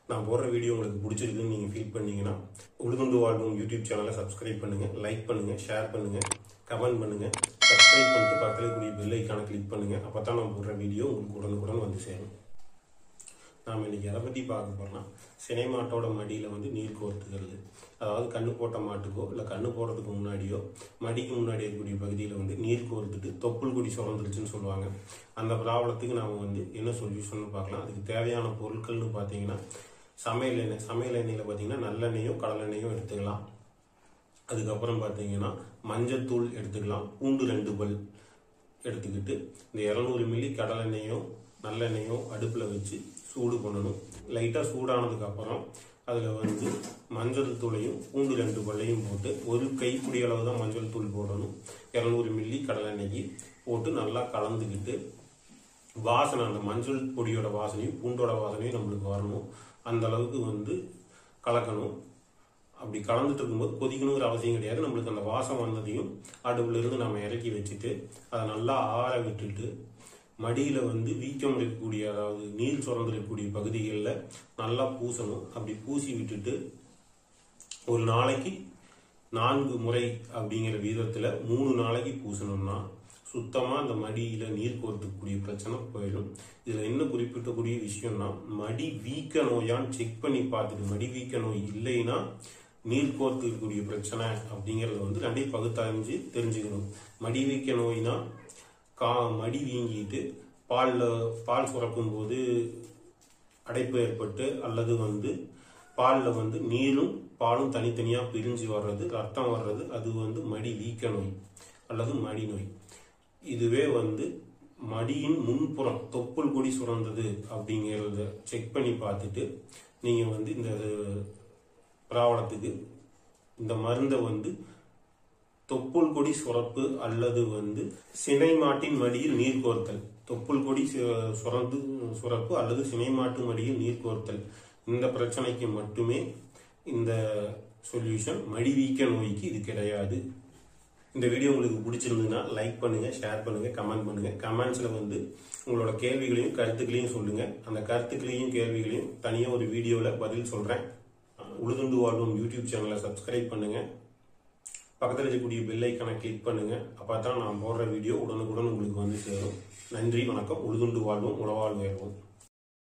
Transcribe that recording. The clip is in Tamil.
நான் போடுற வீடியோ உங்களுக்கு பிடிச்சிருக்குன்னு நீங்கள் ஃபீல் பண்ணீங்கன்னா உழுதுண்டு வாழ்வும் யூடியூப் சேனலை சப்ஸ்கிரைப் பண்ணுங்கள் லைக் பண்ணுங்கள் ஷேர் பண்ணுங்கள் கமெண்ட் பண்ணுங்கள் சப்ஸ்கிரைப் பண்ணிட்டு பக்கத்தில் கூடிய பெல் ஐக்கானை கிளிக் பண்ணுங்கள் அப்போ தான் நான் போடுற வீடியோ உங்களுக்கு உடனுக்குடன் வந்து சேரும் நாம் இன்னைக்கு எதை பற்றி பார்க்க போறோம்னா சினை மாட்டோட மடியில் வந்து நீர் கோர்த்துக்கிறது அதாவது கண்ணு போட்ட மாட்டுக்கோ இல்லை கண்ணு போடுறதுக்கு முன்னாடியோ மடிக்கு முன்னாடி இருக்கக்கூடிய பகுதியில் வந்து நீர் கோர்த்துட்டு தொப்புள் கொடி சுரந்துருச்சுன்னு சொல்லுவாங்க அந்த ப்ராப்ளத்துக்கு நாம் வந்து என்ன சொல்யூஷன் பார்க்கலாம் அதுக்கு தேவையான பொருட்கள்னு பார்த்தீங்கன்னா சமையல் எண்ணெய் சமையல் எண்ணெயில் பார்த்தீங்கன்னா நல்லெண்ணெயோ கடலெண்ணெயோ எடுத்துக்கலாம் அதுக்கப்புறம் பார்த்தீங்கன்னா மஞ்சத்தூள் எடுத்துக்கலாம் பூண்டு ரெண்டு பல் எடுத்துக்கிட்டு இந்த இரநூறு மில்லி கடலெண்ணெயோ நல்லெண்ணெயோ அடுப்பில் வச்சு சூடு பண்ணணும் லைட்டாக சூடானதுக்கு அப்புறம் அதில் வந்து மஞ்சள் தூளையும் பூண்டு ரெண்டு பல்லையும் போட்டு ஒரு கைப்பிடி அளவு தான் மஞ்சள் தூள் போடணும் இரநூறு மில்லி கடலெண்ணெய்க்கு போட்டு நல்லா கலந்துக்கிட்டு வாசனை அந்த மஞ்சள் பொடியோட வாசனையும் பூண்டோட வாசனையும் நம்மளுக்கு வரணும் அந்த அளவுக்கு வந்து கலக்கணும் அப்படி கலந்துட்டு இருக்கும்போது கொதிக்கணுங்கிற அவசியம் கிடையாது நம்மளுக்கு அந்த வாசம் வந்ததையும் அடுப்புல இருந்து நம்ம இறக்கி வச்சுட்டு அதை நல்லா ஆற விட்டுட்டு மடியில் வந்து வீக்கம் இருக்கக்கூடிய அதாவது நீர் சுரந்திருக்கக்கூடிய பகுதிகளில் நல்லா பூசணும் அப்படி பூசி விட்டுட்டு ஒரு நாளைக்கு நான்கு முறை அப்படிங்கிற வீதத்தில் மூணு நாளைக்கு பூசணும்னா சுத்தமாக அந்த மடியில் நீர் கோர்த்துக்கூடிய பிரச்சனை போயிடும் இதில் என்ன குறிப்பிட்டக்கூடிய விஷயம்னா மடி வீக்க நோயான்னு செக் பண்ணி பார்த்துட்டு மடி வீக்க நோய் இல்லைன்னா நீர் கோர்த்துக்கக்கூடிய பிரச்சனை அப்படிங்கிறத வந்து ரெண்டையும் பகுத்தறிஞ்சு தெரிஞ்சுக்கணும் மடி வீக்க நோய்னா கா மடி வீங்கிட்டு பாலில் பால் சுரக்கும் போது அடைப்பு ஏற்பட்டு அல்லது வந்து பாலில் வந்து நீரும் பாலும் தனித்தனியாக பிரிஞ்சு வர்றது ரத்தம் வர்றது அது வந்து மடி வீக்க நோய் அல்லது மடி நோய் இதுவே வந்து மடியின் முன்புறம் தொப்புள் கொடி சுரந்தது அப்படிங்கிறத செக் பண்ணி பார்த்துட்டு நீங்கள் வந்து இந்த பிராவளத்துக்கு இந்த மருந்தை வந்து தொப்புள் கொடி சுரப்பு அல்லது வந்து சினை மாட்டின் மடியில் நீர் கோர்த்தல் தொப்புள் கொடி சு- சுரந்து சுரப்பு அல்லது சினை மாட்டு மடியில் நீர் கோர்த்தல் இந்த பிரச்சனைக்கு மட்டுமே இந்த சொல்யூஷன் மடி வீக்க நோய்க்கு இது கிடையாது இந்த வீடியோ உங்களுக்கு பிடிச்சிருந்ததுன்னா லைக் பண்ணுங்க ஷேர் பண்ணுங்க கமெண்ட் பண்ணுங்க கமெண்ட்ஸ்ல வந்து உங்களோட கேள்விகளையும் கருத்துக்களையும் சொல்லுங்க அந்த கருத்துக்களையும் கேள்விகளையும் தனியா ஒரு வீடியோல பதில் சொல்றேன் உழுதுண்டு வாழ்வும் யூடியூப் சேனலை சப்ஸ்கிரைப் பண்ணுங்க பக்கத்தில் இருக்கக்கூடிய பெல் ஐக்கனை கிளிக் பண்ணுங்க அப்போ தான் நான் போடுற வீடியோ உடனுக்குடன் உங்களுக்கு வந்து சேரும் நன்றி வணக்கம் உழுதுண்டு வாழ்வோம் உழவாழ்வு உயர்வோம்